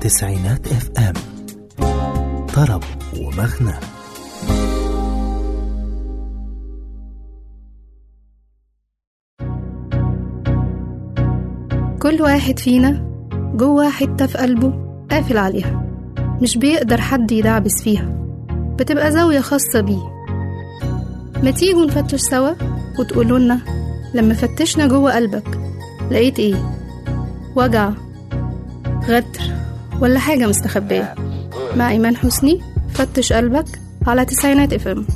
تسعينات اف ام طرب ومغنى كل واحد فينا جوه حتة في قلبه قافل عليها مش بيقدر حد يدعبس فيها بتبقى زاوية خاصة بيه ما تيجوا نفتش سوا وتقولوا لنا لما فتشنا جوه قلبك لقيت ايه وجع غدر ولا حاجة مستخبية مع إيمان حسني فتش قلبك على تسعينات اف ام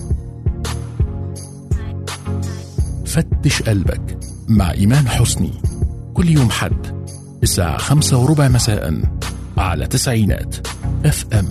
فتش قلبك مع إيمان حسني كل يوم حد الساعة خمسة وربع مساء على تسعينات اف ام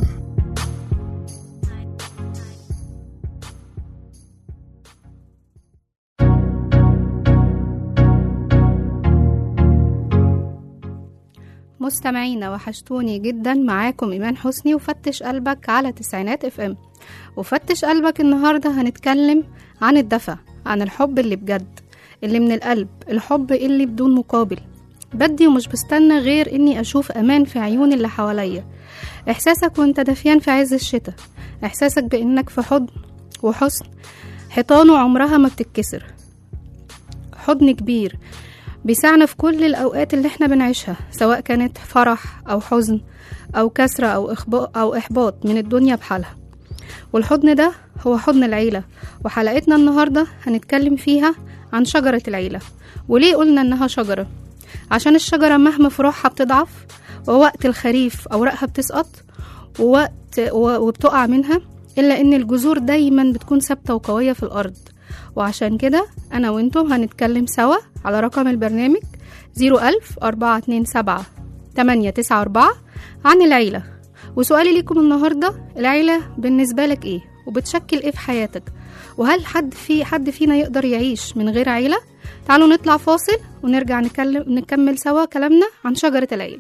مستمعينا وحشتوني جدا معاكم إيمان حسني وفتش قلبك على تسعينات اف ام وفتش قلبك النهاردة هنتكلم عن الدفع عن الحب اللي بجد اللي من القلب الحب اللي بدون مقابل بدي ومش بستنى غير اني اشوف امان في عيون اللي حواليا احساسك وانت دافيان في عز الشتاء احساسك بانك في حضن وحسن حيطانه عمرها ما بتتكسر حضن كبير بيساعنا في كل الأوقات اللي احنا بنعيشها سواء كانت فرح أو حزن أو كسرة أو إحباط, أو إحباط من الدنيا بحالها والحضن ده هو حضن العيلة وحلقتنا النهاردة هنتكلم فيها عن شجرة العيلة وليه قلنا إنها شجرة عشان الشجرة مهما فروعها بتضعف ووقت الخريف أوراقها بتسقط ووقت وبتقع منها إلا إن الجذور دايما بتكون ثابتة وقوية في الأرض وعشان كده أنا وإنتم هنتكلم سوا على رقم البرنامج 01000 427 894 عن العيلة وسؤالي ليكم النهاردة العيلة بالنسبة لك إيه وبتشكل إيه في حياتك وهل حد في حد فينا يقدر يعيش من غير عيلة تعالوا نطلع فاصل ونرجع نكلم نكمل سوا كلامنا عن شجرة العيلة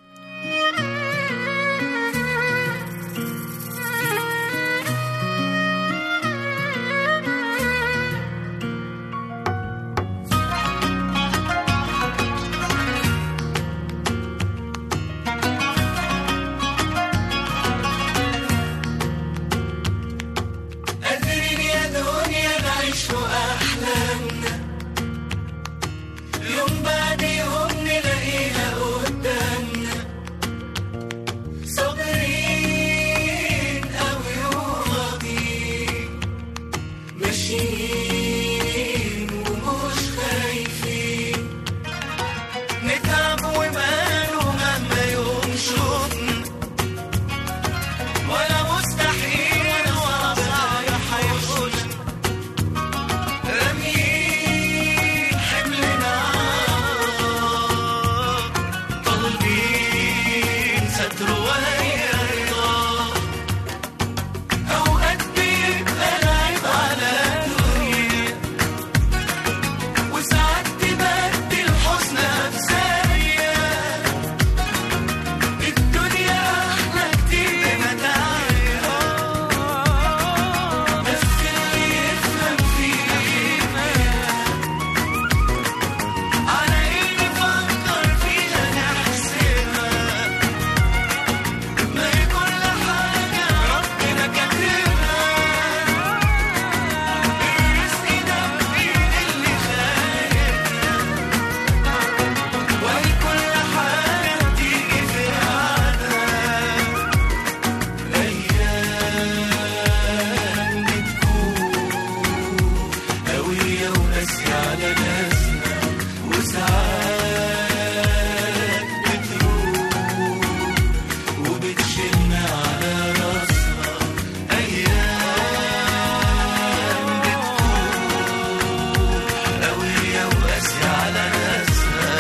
قادرين يا دنيا نعيش أحلامنا يوم بعد يوم نلاقيها قدامنا صابرين أوي وراضيين ماشيين ومش خايفين نتعب وماله مهما يوم شوطنا ولا مستحيل ولا صايح هيحوشنا راميين حملنا طالبين ستر وهي رضا أوقات بيبقى العيب على الدنيا وساعات تبدل حزنها بثانية الدنيا أحلى كتير بمتاعها بس اللي يفهم فيها على إيه نفكر فيها نحسبها ما هي كل حاجة ربنا كاتبها الرزق ده بإيد اللي خالقنا وهي كل حاجة بتيجي في ميعادها أيام بتكون قوية وقاسية على ناسنا وساعات بتروح وبتشيلنا على راسنا أيام بتكون قوية وقاسية على ناسنا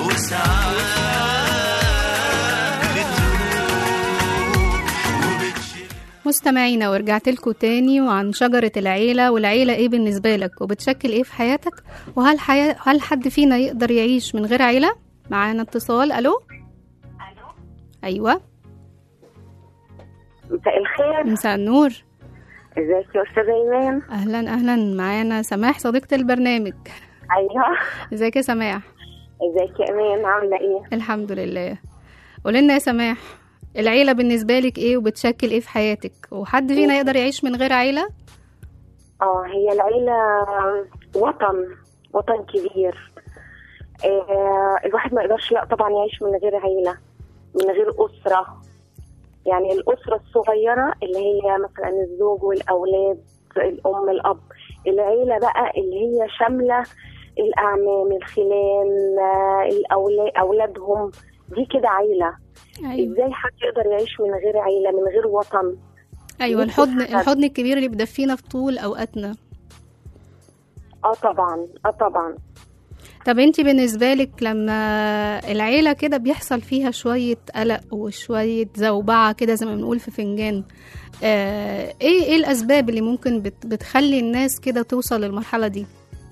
وساعات بتروح وبتشيلنا مستمعينا ورجعت لكم تاني وعن شجرة العيلة والعيلة ايه بالنسبة لك وبتشكل ايه في حياتك وهل حياة هل حد فينا يقدر يعيش من غير عيلة معانا اتصال الو ايوه مساء الخير مساء النور ازيك يا استاذه ايمان اهلا اهلا معانا سماح صديقة البرنامج ايوه ازيك يا سماح ازيك يا ايمان عامله ايه الحمد لله قولي لنا يا سماح العيلة بالنسبة لك ايه وبتشكل ايه في حياتك وحد فينا يقدر يعيش من غير عيلة اه هي العيلة وطن وطن كبير آه الواحد ما يقدرش لا طبعا يعيش من غير عيلة من غير أسرة يعني الأسرة الصغيرة اللي هي مثلا الزوج والأولاد الأم الأب العيلة بقى اللي هي شاملة الأعمام الخلان آه، الأولاد أولادهم دي كده عيلة ايوه ازاي حد يقدر يعيش من غير عيلة من غير وطن ايوه دي الحضن بتبقى- الحضن الكبير اللي بيدفينا في طول اوقاتنا اه طبعا اه طبعا طب انت بالنسبة لك لما العيلة كده بيحصل فيها شوية قلق وشوية زوبعة كده زي ما بنقول في فنجان آه ايه ايه الاسباب اللي ممكن بت بتخلي الناس كده توصل للمرحلة دي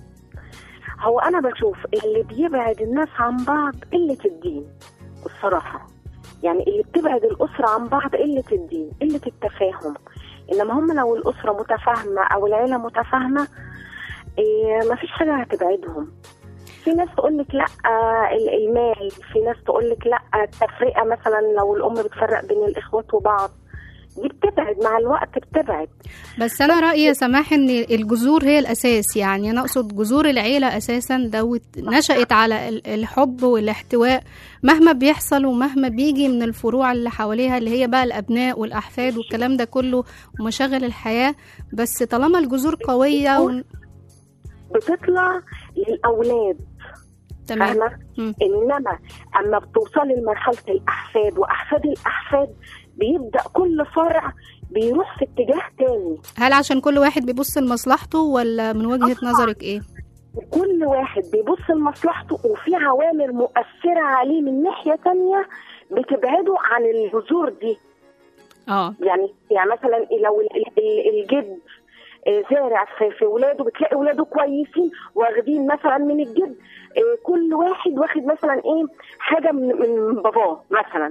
هو انا بشوف اللي بيبعد الناس عن بعض قله الدين الصراحه يعني اللي بتبعد الاسره عن بعض قله الدين قله التفاهم انما هم لو الاسره متفاهمه او العيله متفاهمه إيه مفيش حاجه هتبعدهم في ناس تقول لك لا آه، ال- المال في ناس تقول لك لا التفرقه مثلا لو الام بتفرق بين الاخوات وبعض دي بتبعد مع الوقت بتبعد بس انا رايي يا سماح ان الجذور هي الاساس يعني انا اقصد جذور العيله اساسا دوت نشات على ال- الحب والاحتواء مهما بيحصل ومهما بيجي من الفروع اللي حواليها اللي هي بقى الابناء والاحفاد والكلام ده كله ومشاغل الحياه بس طالما الجذور قويه و... بتطلع للاولاد تمام فاهمه مم. انما اما بتوصلي لمرحله الاحفاد واحفاد الاحفاد بيبدا كل فرع بيروح في اتجاه تاني هل عشان كل واحد بيبص لمصلحته ولا من وجهه طبعاً. نظرك ايه وكل واحد بيبص لمصلحته وفي عوامل مؤثره عليه من ناحيه تانية بتبعده عن الجذور دي اه يعني يعني مثلا لو ال- ال- ال- الجد آه، زارع في, في ولاده بتلاقي ولاده كويسين واخدين مثلا من الجد آه، كل واحد واخد مثلا ايه حاجه من, من باباه مثلا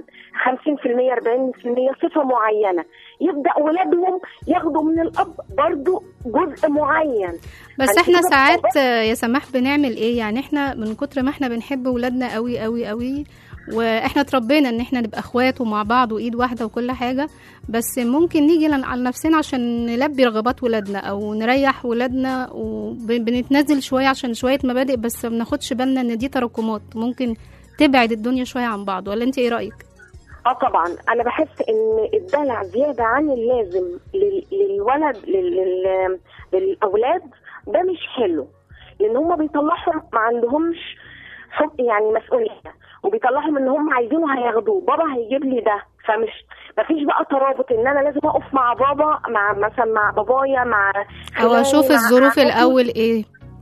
50% 40% صفه معينه يبدا ولادهم ياخدوا من الاب برضو جزء معين بس فأنت احنا كده ساعات بتطبق- آه، يا سماح بنعمل ايه يعني احنا من كتر ما احنا بنحب ولادنا قوي قوي قوي واحنا اتربينا ان احنا نبقى اخوات ومع بعض وايد واحده وكل حاجه بس ممكن نيجي لن- على نفسنا عشان نلبي رغبات ولادنا او نريح ولادنا وبنتنزل شويه عشان شويه مبادئ بس ما بناخدش بالنا ان دي تراكمات ممكن تبعد الدنيا شويه عن بعض ولا انت ايه رايك اه طبعا انا بحس ان الدلع زياده عن اللازم لل- للولد لل- لل- للاولاد ده مش حلو لان هم بيطلعهم ما عندهمش حب يعني مسؤوليه وبيطلعهم ان هم عايزينه هياخدوه بابا هيجيب لي ده فمش مفيش بقى ترابط ان انا لازم اقف مع بابا مع مثلا مع بابايا مع او خلاني، اشوف مع الظروف عمتي. الاول ايه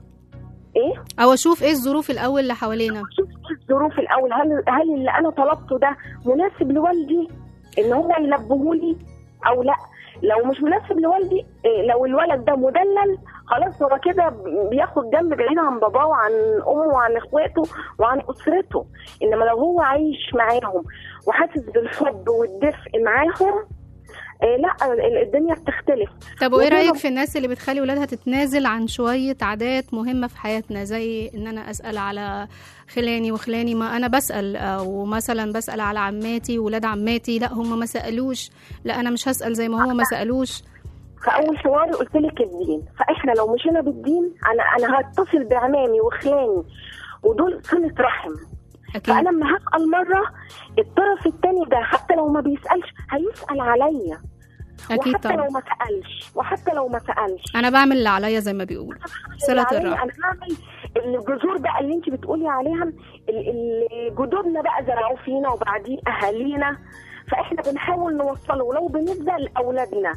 ايه او اشوف ايه الظروف الاول اللي حوالينا شوف الظروف الاول هل هل اللي انا طلبته ده مناسب لوالدي ان هو ينبهولي او لا لو مش مناسب لوالدي إيه، لو الولد ده مدلل خلاص هو كده بياخد جنب بعيد عن باباه وعن امه وعن اخواته وعن اسرته انما لو هو عايش معاهم وحاسس بالحب والدفء معاهم إيه لا ال- الدنيا بتختلف طب وايه وكده- رايك في الناس اللي بتخلي ولادها تتنازل عن شويه عادات مهمه في حياتنا زي ان انا اسال على خلاني وخلاني ما انا بسال او مثلا بسال على عماتي ولاد عماتي لا هم ما سالوش لا انا مش هسال زي ما هو ما سالوش فاول حواري قلت لك الدين فاحنا لو مشينا بالدين انا انا هتصل بعمامي وخلاني ودول صله رحم اكيد فانا لما هسال مره الطرف الثاني ده حتى لو ما بيسالش هيسال عليا اكيد وحتى طبعا لو ما سالش وحتى لو ما سالش انا بعمل اللي عليا زي ما بيقول صله عليا الرحم انا بعمل الجذور بقى اللي انت بتقولي عليها ال- ال- جدودنا بقى زرعوه فينا وبعدين اهالينا فاحنا بنحاول نوصله ولو بالنسبه لاولادنا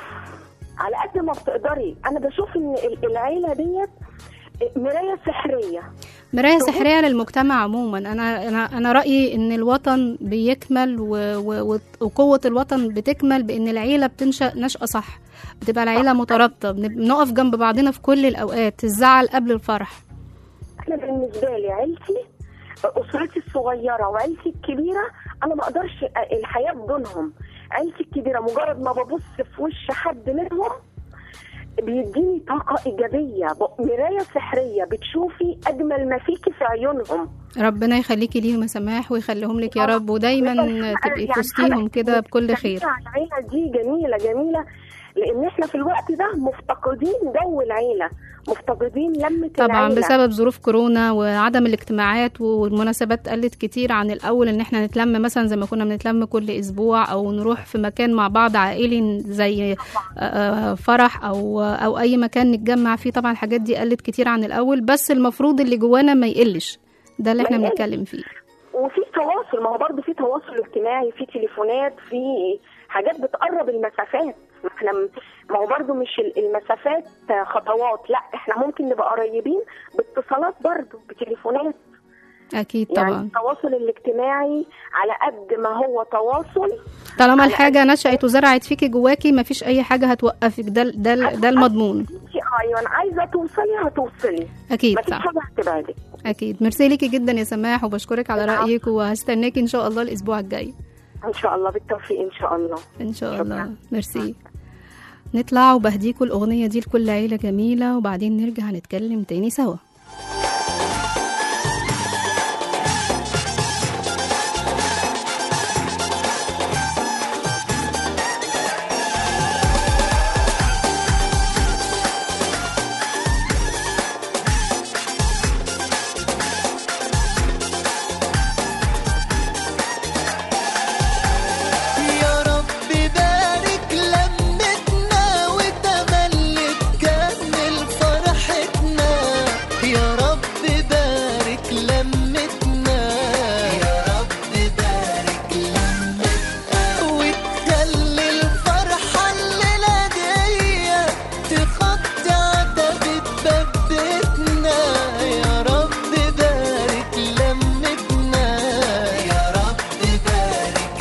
على قد ما بتقدري انا بشوف ان ال- العيله ديت مرايه سحريه مرايه سحريه للمجتمع عموما انا انا انا رايي ان الوطن بيكمل و... و... و- وقوه الوطن بتكمل بان العيله بتنشا نشاه صح بتبقى العيله مترابطه بن- بنقف جنب بعضنا في كل الاوقات الزعل قبل الفرح انا بالنسبه لي عيلتي اسرتي الصغيره وعيلتي الكبيره انا ما اقدرش الحياه بدونهم عيلتي الكبيره مجرد ما ببص في وش حد منهم بيديني طاقة إيجابية ب- مراية سحرية بتشوفي أجمل ما فيكي في عيونهم ربنا يخليكي ليهم يا سماح ويخليهم لك يا رب ودايما تبقي في وسطيهم كده بكل خير العيلة دي جميلة جميلة لأن احنا في الوقت ده مفتقدين جو العيلة مفتقدين لمة طبعا العيلة بسبب ظروف كورونا وعدم الاجتماعات والمناسبات قلت كتير عن الاول ان احنا نتلم مثلا زي ما كنا بنتلم كل اسبوع او نروح في مكان مع بعض عائلي زي آه، فرح او او اي مكان نتجمع فيه طبعا الحاجات دي قلت كتير عن الاول بس المفروض اللي جوانا ما يقلش ده اللي ما احنا يقلش. بنتكلم فيه وفي تواصل ما هو برضه في تواصل اجتماعي في تليفونات في حاجات بتقرب المسافات ما احنا م- ما هو برضه مش ال- المسافات خطوات لا احنا ممكن نبقى قريبين باتصالات برضه بتليفونات اكيد يعني طبعا التواصل الاجتماعي على قد ما هو تواصل طالما على الحاجه نشأت وزرعت فيكي جواكي ما فيش اي حاجه هتوقفك ده ده ده المضمون انت ايوه عايزه توصلي هتوصلي اكيد ما فيش صح حاجه هتبعدك اكيد ميرسي ليكي جدا يا سماح وبشكرك على العفو. رايك وهستناكي ان شاء الله الاسبوع الجاي ان شاء الله بالتوفيق ان شاء الله ان شاء شكراً. الله ميرسي نطلع وبهديكوا الاغنيه دي لكل عيله جميله وبعدين نرجع نتكلم تاني سوا يا رب بارك لمتنا وتملي تكمل فرحتنا يا رب بارك لمتنا يا رب بارك لمتنا وتخلي الفرحة الليلة دي تخطي عتبة باب بيتنا يا رب بارك لمتنا يا رب بارك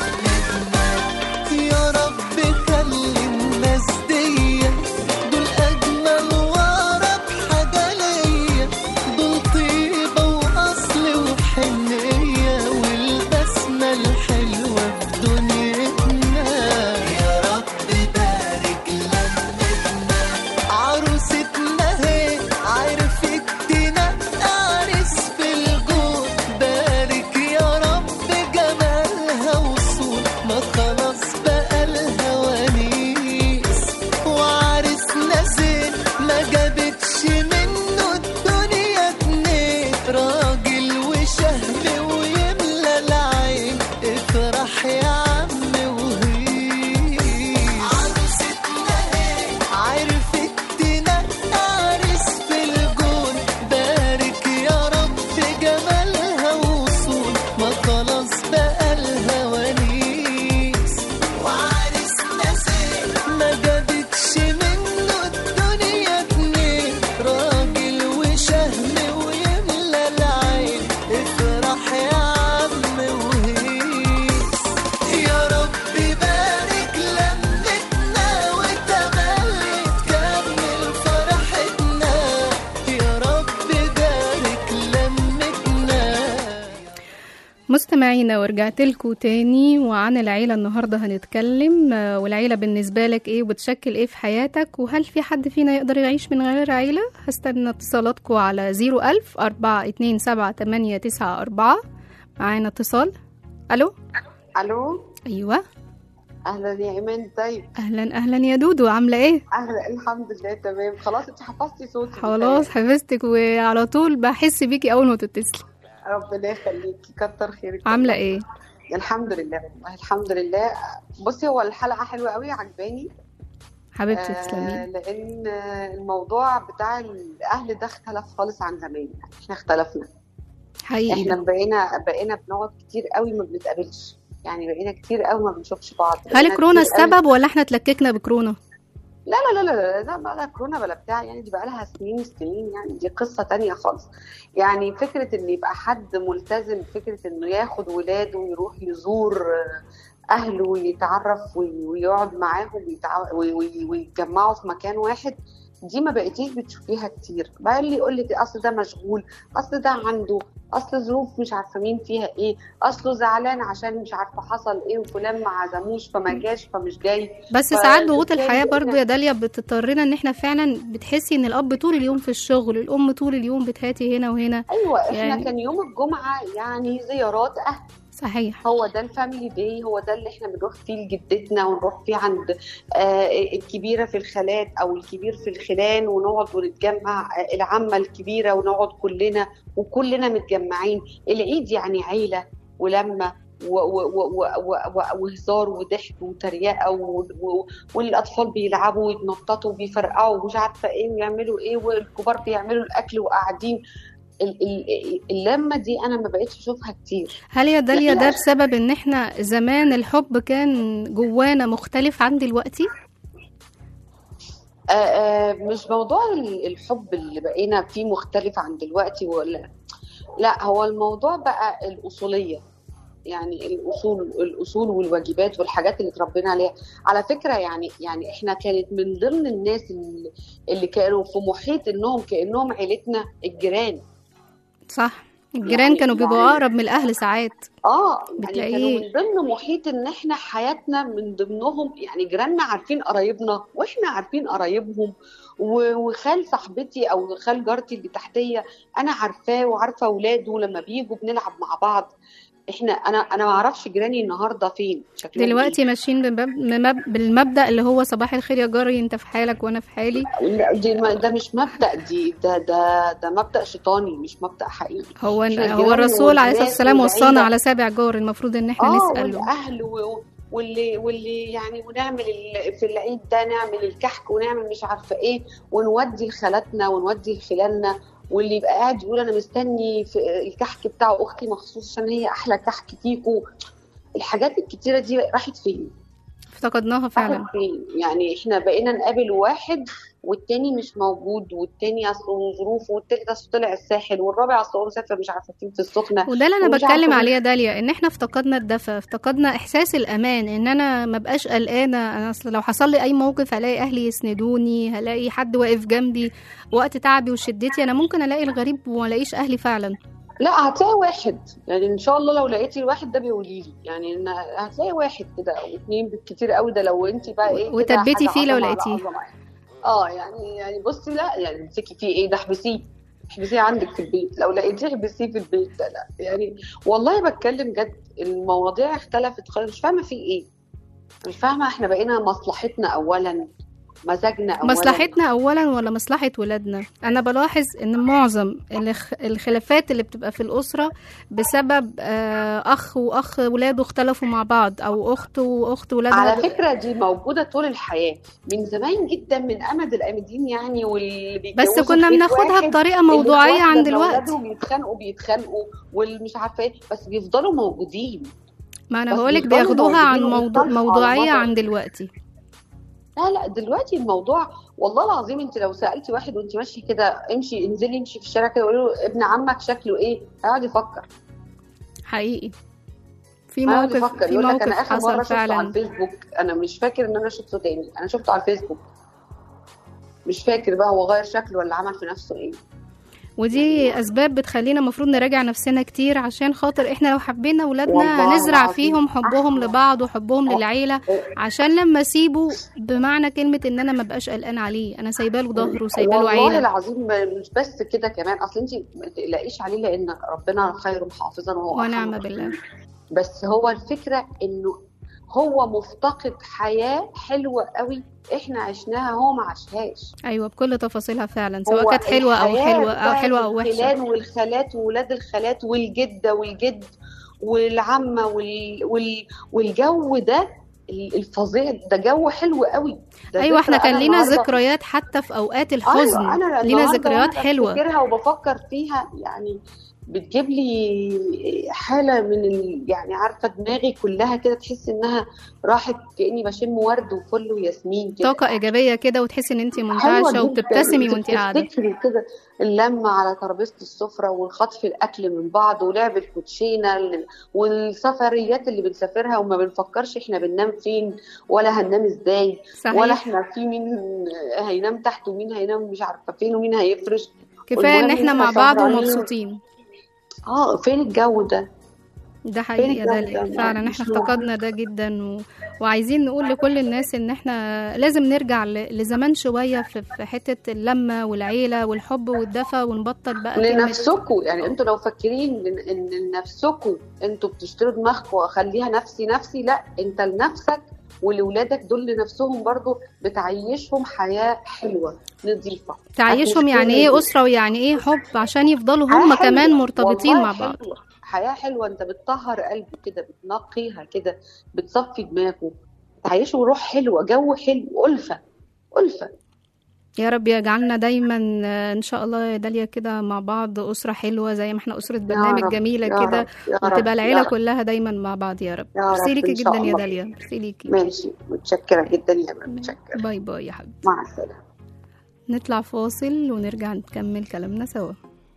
يا رب خلي الناس دي دول أجمل وأقرب حاجة ليا دول طيبة وأصل وحنية والبسمة الحلوة في دنيتنا يا رب بارك لمتنا عروستنا هي عرفت تنقرس في الجود بارك يا رب جمالها وصول ما خلاص بقى الهوانيس وعرسنا زين ما جابتش منه الدنيا اتنين راجل وشهم ويملى العين افرح يا عم وهيس عروستنا هي عرفت تنقرس في الجون بارك يا رب جمالها وصول ما خلاص بقى الهوانيس وعرسنا زين ما جابتش منه الدنيا اتنين راجل وشهم ويملى العين افرح يا عم وهيس يا رب بارك لمتنا وتملي تكمل فرحتنا يا رب بارك لمتنا مستمعينا ورجعت لكم تاني وعن العيلة النهاردة هنتكلم آه، والعيلة بالنسبة لك ايه وبتشكل ايه في حياتك وهل في حد فينا يقدر يعيش من غير عيلة هستنى اتصالاتكم على 01000 427 معانا اتصال الو الو ايوه اهلا يا ايمان طيب اهلا اهلا يا دودو عاملة ايه اهلا الحمد لله تمام خلاص انت حفظتي صوتي خلاص حفظتك وعلى طول بحس بيكي اول ما تتصلي ربنا يخليكي كتر خيرك عاملة ايه الحمد لله والله الحمد لله بصي هو الحلقه حلوه قوي عجباني حبيبتي آه تسلمي لان الموضوع بتاع الاهل ده اختلف خالص عن زمان احنا اختلفنا احنا حقيقي بقينا بقينا بنقعد كتير قوي ما بنتقابلش يعني بقينا كتير قوي ما بنشوفش بعض هل بقينا كورونا كتير قوي- السبب ولا احنا اتلككنا بكورونا لا لا لا لا لا بقى لا كورونا بلا بتاع يعني دي بقى لها سنين سنين يعني دي قصة تانية خالص يعني فكرة ان يبقى حد ملتزم فكرة انه ياخد ولاده ويروح يزور آه، اهله ويتعرف وي- ويقعد معاهم ويتع- وي- وي- ويتجمعوا في مكان واحد دي ما بقيتيش بتشوفيها كتير بقى اللي يقول لك اصل ده مشغول اصل ده عنده اصل ظروف مش عارفه مين فيها ايه اصله زعلان عشان مش عارفه حصل ايه وفلان ما عزموش فما جاش فمش جاي بس ف- ساعات ضغوط بالتالي الحياه إحنا- برضو يا داليا بتضطرنا ان احنا فعلا بتحسي ان الاب طول اليوم في الشغل الام طول اليوم بتهاتي هنا وهنا ايوه احنا يعني- كان يوم الجمعه يعني زيارات اهل صحيح هو ده الفاميلي داي هو ده اللي احنا بنروح فيه لجدتنا ونروح فيه عند آه الكبيره في الخالات او الكبير في الخلان ونقعد ونتجمع آه العمه الكبيره ونقعد كلنا وكلنا متجمعين العيد يعني عيله ولمه و- و- و- و- و- وهزار وضحك وتريقه و- و- والاطفال بيلعبوا ويتنططوا وبيفرقعوا ومش عارفه ايه ويعملوا ايه والكبار بيعملوا الاكل وقاعدين ال- ال- اللمه دي انا ما بقتش اشوفها كتير هل يا داليا لا. ده بسبب ان احنا زمان الحب كان جوانا مختلف عن دلوقتي آه، آه، مش موضوع ال- الحب اللي بقينا فيه مختلف عن دلوقتي ولا لا هو الموضوع بقى الأصولية يعني الأصول الأصول والواجبات والحاجات اللي اتربينا عليها على فكرة يعني يعني احنا كانت من ضمن الناس اللي, اللي كانوا في محيط انهم كأنهم عيلتنا الجيران صح الجيران يعني- كانوا بيبقوا يعني- اقرب من الاهل ساعات اه يعني بتلاقيه- كانوا من ضمن محيط ان احنا حياتنا من ضمنهم يعني جيراننا عارفين قرايبنا واحنا عارفين قرايبهم و- وخال صاحبتي او خال جارتي اللي تحتيه انا عارفاه وعارفه اولاده لما بيجوا بنلعب مع بعض احنا انا انا ما اعرفش جيراني النهارده فين شكلهم دلوقتي ماشيين بمب- بمب- بالمبدأ اللي هو صباح الخير يا جاري انت في حالك وانا في حالي إيه. لا، دي ما- ده مش مبدا دي ده ده ده مبدا شيطاني مش مبدا حقيقي هو إحنا هو الجيران الرسول عليه الصلاة والناس والسلام وصانا والعيلة. على سابع جار المفروض ان احنا اه نسأل له والاهل و- واللي واللي يعني ونعمل ال- في العيد ده نعمل الكحك ونعمل مش عارفه ايه ونودي لخالاتنا ونودي لخلاننا واللي يبقى قاعد يقول انا مستني في الكحك بتاع اختي مخصوص عشان هي احلى كحك فيكو الحاجات الكتيره دي راحت فين؟ افتقدناها فعلا راحت فين؟ يعني احنا بقينا نقابل واحد والتاني مش موجود والتاني اصله ظروفه والتالت اصله طلع الساحل والرابع اصله مسافر مش عارفه فين في السخنه وده اللي انا ومش بتكلم عارفة عليه يا داليا ان احنا افتقدنا الدفى افتقدنا احساس الامان ان انا ما بقاش قلقانه انا اصل لو حصل لي اي موقف هلاقي اهلي يسندوني هلاقي حد واقف جنبي وقت تعبي وشدتي انا ممكن الاقي الغريب وما الاقيش اهلي فعلا لا هتلاقي واحد يعني ان شاء الله لو لقيتي الواحد ده بيقولي لي يعني ان هتلاقي واحد كده او اتنين بالكتير قوي ده لو انت بقى ايه كده وتثبتي حاجة فيه لو عظمة على لقيتيه. عظمة يعني. اه يعني يعني بصي لا يعني امسكي فيه ايه ده احبسيه احبسيه عندك في البيت لو لقيتيه احبسيه في البيت لا لا يعني والله بتكلم جد المواضيع اختلفت خالص مش فاهمه في ايه مش فاهمه احنا بقينا مصلحتنا اولا مزاجنا اولا مصلحتنا اولا ولا مصلحه ولادنا انا بلاحظ ان معظم الخ- الخلافات اللي بتبقى في الاسره بسبب آه، اخ واخ ولاده اختلفوا مع بعض او اخت واخت ولادها على فكرة دي موجودة طول الحياة من زمان جدا من أمد الأمدين يعني واللي بيتجوزوا بس كنا في بيت بناخدها واحد، بطريقه موضوعيه الإخوات عن لما دلوقتي أولادهم بيتخانقوا بيتخانقوا والمش عارفة إيه بس بيفضلوا موجودين ما انا بس بقولك بيفضلوا بياخدوها عن موجودين موضوع وبيتصالحوا على موضوعيه مدى- عن دلوقتي لا لا دلوقتي الموضوع والله العظيم انت لو سالتي واحد وانت ماشيه كده امشي انزلي امشي في الشارع كده وقولي له ابن عمك شكله ايه هيقعد يفكر حقيقي في هيقعد موقف يفكر في يقول لك موقف انا اخر مره حصل شفته على فعلا الفيسبوك انا مش فاكر ان انا شفته تاني انا شفته على الفيسبوك مش فاكر بقى هو غير شكله ولا عمل في نفسه ايه ودي اسباب بتخلينا المفروض نراجع نفسنا كتير عشان خاطر احنا لو حبينا ولادنا والله هنزرع العظيم. فيهم حبهم أحلى. لبعض وحبهم أه. للعيله عشان لما اسيبه بمعنى كلمه ان انا ما بقاش قلقان عليه انا سايبه له ظهر وسايبه له والله عيله العظيم مش بس كده كمان اصل انت ما تقلقيش عليه لان ربنا خير حافظا وهو أرحم ونعم الراحمين. بالله بس هو الفكره انه هو مفتقد حياه حلوه قوي احنا عشناها هو ما عاشهاش ايوه بكل تفاصيلها فعلا سواء هو كانت حلوه او الحياة حلوه او بتاعت حلوه او وحشه الخلان والخالات وولاد الخالات والجده والجد والعمه وال... وال... والجو ده الفظيع ده جو حلو قوي ده ايوه ذكرى احنا كان أنا لينا النهاردة- ذكريات حتى في اوقات الحزن أيوة أنا لينا النهاردة ذكريات وأنا حلوه بفتكرها وبفكر فيها يعني بتجيب لي حاله من ال... يعني عارفه دماغي كلها كده تحس انها راحت كاني بشم ورد وفل وياسمين كده طاقه ايجابيه كده وتحسي ان انت حلوة منتعشه جداً. وبتبتسمي انت وانت قاعده بتفتكري كده اللمة على ترابيزة السفرة والخطف الأكل من بعض ولعب الكوتشينة ال- والسفريات اللي بنسافرها وما بنفكرش احنا بننام فين ولا هننام ازاي ولا صحيح احنا في مين هينام تحت ومين هينام مش عارفة فين ومين هيفرش كفايه ان والمهم احنا إحنا مع بعض سهرانين. ومبسوطين اه فين الجو ده ده حقيقي يا الجو داليا ده؟ فعلا مش احنا موجود. افتقدنا ده جدا و... وعايزين نقول لكل الناس ان احنا لازم نرجع ل... لزمان شويه في... في حته اللمه والعيله والحب والدفى ونبطل بقى كلمه لنفسكم يعني انتوا لو فاكرين ان ان لنفسكم انتوا بتشتروا دماغكم واخليها نفسي نفسي لا انت لنفسك ولولادك دول لنفسهم برضو بتعيشهم حياة حلوة نظيفة تعيشهم مش يعني كل ايه دي. اسره ويعني ايه حب عشان يفضلوا حياة هم حلوة. كمان مرتبطين والله مع بعض حلوة. حياة حلوة انت بتطهر قلبه كده بتنقيها كده بتصفي دماغه تعيشوا روح حلوة جو حلو ألفة ألفة يا رب يجعلنا دايما آه، ان شاء الله يا داليا كده مع بعض اسره حلوه زي ما احنا اسره برنامج رب، جميله يا كده رب، يا رب، وتبقى يا العيله رب. كلها دايما مع بعض يا رب يا رب، ميرسي ليكي إن شاء جدا يا الله. داليا ميرسي ليكي ماشي متشكرة جدا يا بابا متشكرة باي باي يا حبيبتي مع السلامة نطلع فاصل ونرجع نكمل كلامنا سوا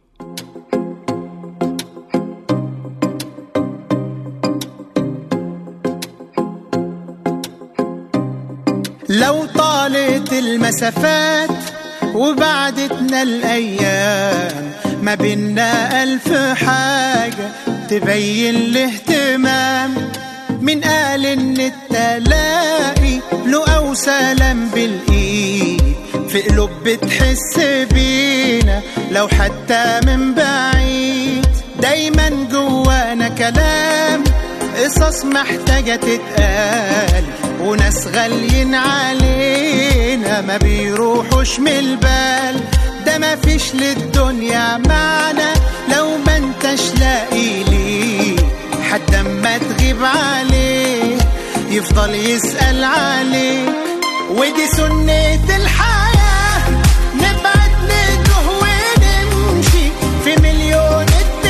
لو طالت المسافات وبعدتنا الأيام ما بينا ألف حاجة تبين الاهتمام من قال إن التلاقي له أو سلام بالإيد في قلوب بتحس بينا لو حتى من بعيد دايما جوانا كلام قصص محتاجة تتقال وناس غاليين علينا ما بيروحوش من البال ده ما فيش للدنيا معنى لو ما انتش لاقي ليه حتى اما تغيب عليه يفضل يسأل عليك ودي سنة الحياة نبعد نتوه ونمشي في مليون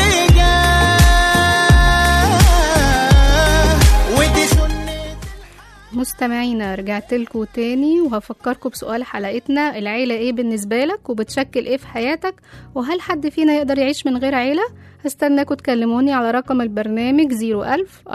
اتجاه ودي سنة مستمعينا رجعت لكم تاني وهفكركم بسؤال حلقتنا العيلة ايه بالنسبة لك وبتشكل ايه في حياتك وهل حد فينا يقدر يعيش من غير عيلة هستناكم تكلموني على رقم البرنامج 01000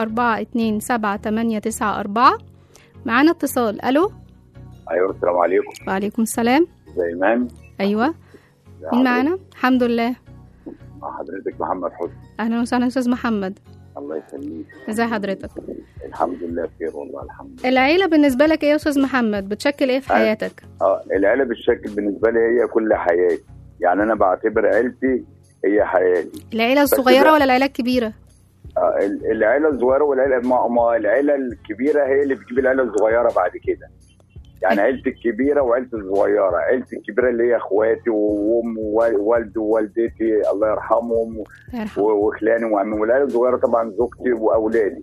427 معانا اتصال الو ايوه السلام عليكم وعليكم السلام زي ايمان ايوه مين معانا الحمد لله مع حضرتك محمد حسني اهلا وسهلا استاذ محمد الله يخليك ازي حضرتك الحمد لله بخير والله الحمد لله العيلة بالنسبة لك ايه يا استاذ محمد بتشكل ايه في أه. حياتك اه العيله بالشكل بالنسبه لي هي كل حياتي يعني انا بعتبر عيلتي هي حياتي العيلة بس الصغيرة ده- ولا العيلة الكبيرة آه ال- العيله الصغيره والعيله ما, ما العيله الكبيره هي اللي بتجيب العيله الصغيره بعد كده يعني عيلتي الكبيره وعيلتي الصغيره عيلتي الكبيره اللي هي اخواتي وام ووالدي ووالدتي الله يرحمهم الله يرحمه. و- وخلاني وعمي والعيله الصغيره طبعا زوجتي واولادي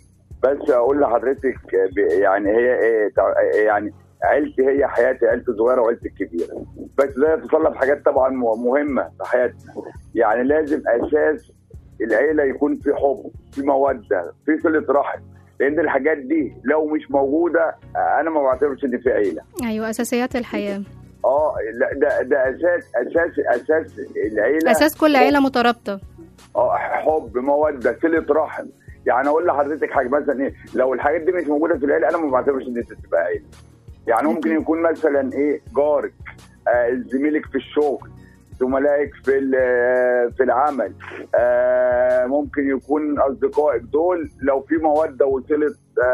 بس اقول لحضرتك ب- يعني هي إيه تع- يعني عيلتي هي حياتي عيلتي الصغيره وعيلتي الكبيره بس ده يتطلب حاجات طبعا م- مهمه في حياتنا يعني لازم اساس العيله يكون في حب في موده في صله رحم لان الحاجات دي لو مش موجوده انا ما بعتبرش ان في عيله ايوه اساسيات الحياة اه لا ده ده اساس اساس اساس العيله اساس كل عيلة مترابطة اه حب موده صله رحم يعني اقول لحضرتك حاجه مثلا ايه لو الحاجات دي مش موجوده في العيله انا ما بعتبرش ان دي تبقى عيله يعني ممكن يكون مثلا ايه جارك آه زميلك في الشغل زملائك في ال- في العمل آه ممكن يكون اصدقائك دول لو في موده وصله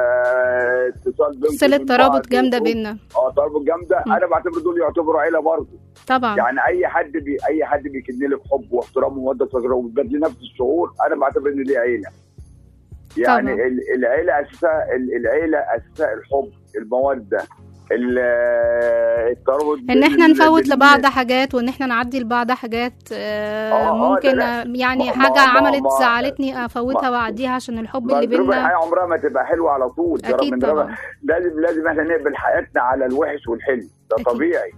آه اتصال بينكم صلة وبين ترابط بعض جامدة و- بينا اه ترابط جامده م. انا بعتبر دول يعتبروا عيله برضه طبعا يعني اي حد بي اي حد بيكن لك حب واحترام وموده صغيره وبجد نفس الشعور انا بعتبر ان دي عيله يعني طبعا. ال- العيله اساسها ال- العيله اساسها الحب الموده ال- الترابط ان بين احنا ال- نفوت بين لبعض الناس. حاجات وان احنا نعدي لبعض حاجات آه، آه، آه، ممكن لا، آه، يعني ما- حاجة ما- عملت ما- زعلتني افوتها ما- واعديها عشان الحب ما اللي ظروف بينا الحياه عمرها ما تبقى حلوه على طول يا أكيد رب إنما طبعا. لازم لازم احنا نقبل حياتنا على الوحش والحلو ده أكيد. طبيعي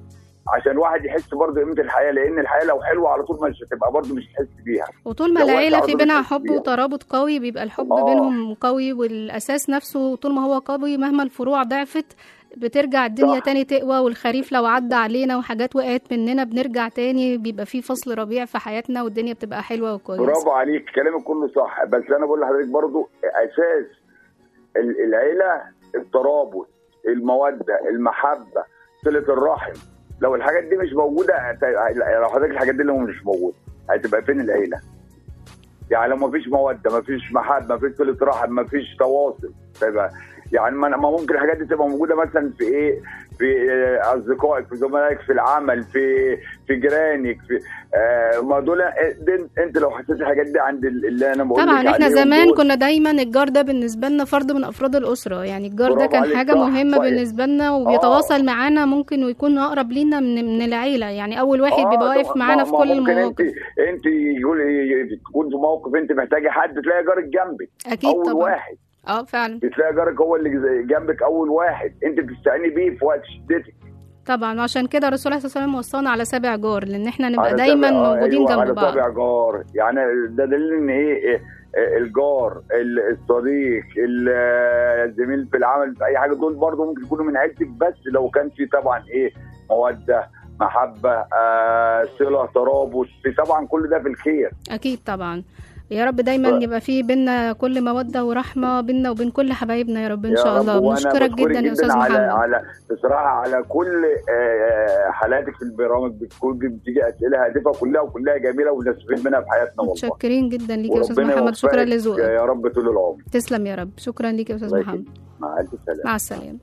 عشان الواحد يحس برضه قيمه الحياه لان الحياه لو حلوه على طول مش هتبقى برضه مش هتحس بيها وطول ما لو العيلة واحد في عضو بينها بيحس حب بيها. وترابط قوي بيبقى الحب آه. بينهم قوي والأساس نفسه طول ما هو قوي مهما الفروع ضعفت بترجع الدنيا صح. تاني تقوى والخريف لو عدى علينا وحاجات وقعت مننا بنرجع تاني بيبقى في فصل ربيع في حياتنا والدنيا بتبقى حلوة وكويسة برافو عليك كلامك كله صح بس انا بقول لحضرتك برضو اساس ال- العيله الترابط الموده المحبه صله الرحم لو الحاجات دي مش موجوده هت- لو حضرتك الحاجات دي لو مش موجوده هتبقى فين العيله؟ يعني لو مفيش موده مفيش محبه مفيش صله رحم مفيش تواصل تبقى يعني ما ما ممكن الحاجات دي تبقى موجوده مثلا في ايه؟ في آه، اصدقائك في زملائك في العمل في في جيرانك في آه ما دول دي- انت لو حسيت الحاجات دي عند ال- اللي انا بقول طبعا لك احنا عليهم زمان دول، كنا دايما الجار ده بالنسبه لنا فرد من افراد الاسره يعني الجار ده برافو كان عليك، حاجه صح، مهمه صح. بالنسبه لنا وبيتواصل معانا ممكن ويكون اقرب لينا من من العيله يعني اول واحد آه، بيبقى واقف طب- معانا ما- في ما كل ممكن المواقف انت انت يقول تكون في موقف انت محتاجه حد تلاقي جارك جنبك اكيد اول طبعا واحد اه فعلا بتلاقي جارك هو اللي زي- جنبك اول واحد انت بتستعيني بيه في وقت شدتك طبعا وعشان كده الرسول عليه الصلاه والسلام وصانا على سبع جار لان احنا نبقى على دايما سابع- آه، موجودين أيوة، جنب على بعض سابع جار يعني ده دليل ان ايه إيه، إيه، الجار ال- الصديق ال- الزميل في العمل في اي حاجه دول برضه ممكن يكونوا من عيلتك بس لو كان في طبعا ايه موده محبه آه صله ترابط في طبعا كل ده في الخير اكيد طبعا يا رب دايما ف- يبقى في بينا كل موده ورحمه بينا وبين كل حبايبنا يا رب ان يا شاء رب، الله وأنا بنشكرك بشكرك جدا يا استاذ على محمد على بصراحه على كل آه، حالاتك في البرامج بتكون بتيجي اسئله هادفه كلها وكلها جميله ونستفيد منها في حياتنا والله متشكرين جدا ليك يا استاذ وربنا محمد شكرا يوفقك لذوقك يا رب طول العمر تسلم يا رب شكرا ليك يا استاذ الله محمد يخليك. مع الف سلامه مع السلامة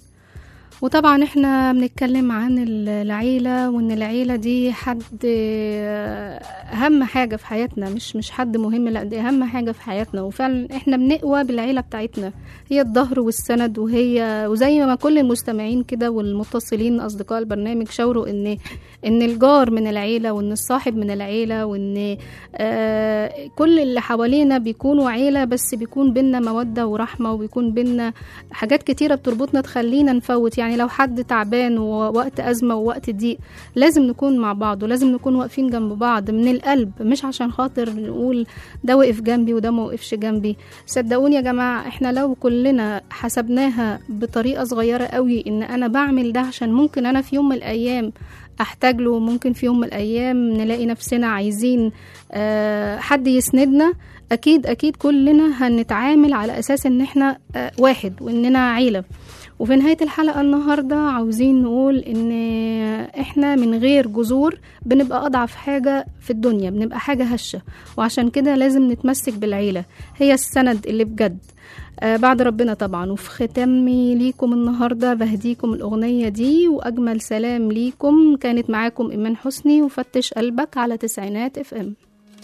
وطبعا احنا بنتكلم عن ال- العيلة وان العيلة دي حد آه، اهم حاجة في حياتنا مش مش حد مهم لا دي اهم حاجة في حياتنا وفعلا احنا بنقوى بالعيلة بتاعتنا هي الظهر والسند وهي وزي ما كل المستمعين كده والمتصلين اصدقاء البرنامج شاوروا ان ان الجار من العيلة وان الصاحب من العيلة وان آه، كل اللي حوالينا بيكونوا عيلة بس بيكون بينا مودة ورحمة وبيكون بينا حاجات كتيرة بتربطنا تخلينا نفوت يعني لو حد تعبان ووقت أزمة ووقت ضيق لازم نكون مع بعض ولازم نكون واقفين جنب بعض من القلب مش عشان خاطر نقول ده وقف جنبي وده ما وقفش جنبي صدقوني يا جماعة احنا لو كلنا حسبناها بطريقة صغيرة قوي ان انا بعمل ده عشان ممكن انا في يوم من الايام احتاج له ممكن في يوم من الايام نلاقي نفسنا عايزين آه، حد يسندنا اكيد اكيد كلنا هنتعامل على اساس ان احنا آه، واحد واننا عيله وفي نهاية الحلقة النهاردة عاوزين نقول إن إحنا من غير جذور بنبقى أضعف حاجة في الدنيا بنبقى حاجة هشة وعشان كده لازم نتمسك بالعيلة هي السند اللي بجد آه بعد ربنا طبعا وفي ختامي ليكم النهاردة بهديكم الأغنية دي وأجمل سلام ليكم كانت معاكم إيمان حسني وفتش قلبك على تسعينات اف ام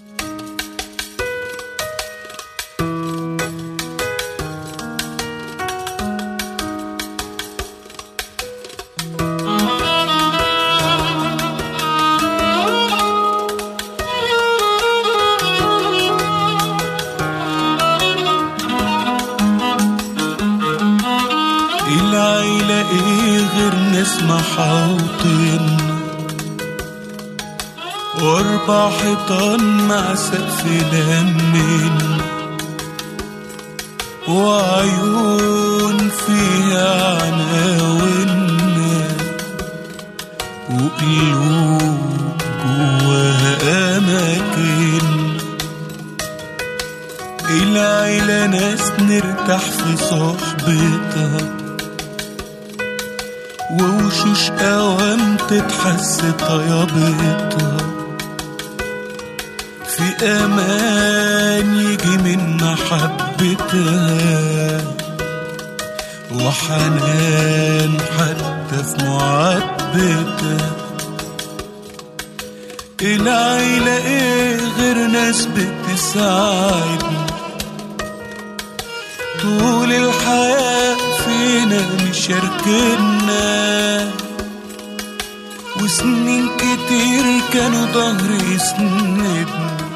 العيلة ايه غير ناس محاوطين واربع حيطان مع سقف لمين وعيون فيها عناوين وقلوب جواها أماكن العيلة ناس نرتاح في صحبتها ووشوش أوام تتحس طيابتها في أمان يجي من محبتها وحنان حتى في معاتبتها العيلة ايه غير ناس بتساعدنا طول الحياة فينا مشاركنا وسنين كتير كانوا ظهري يسندنا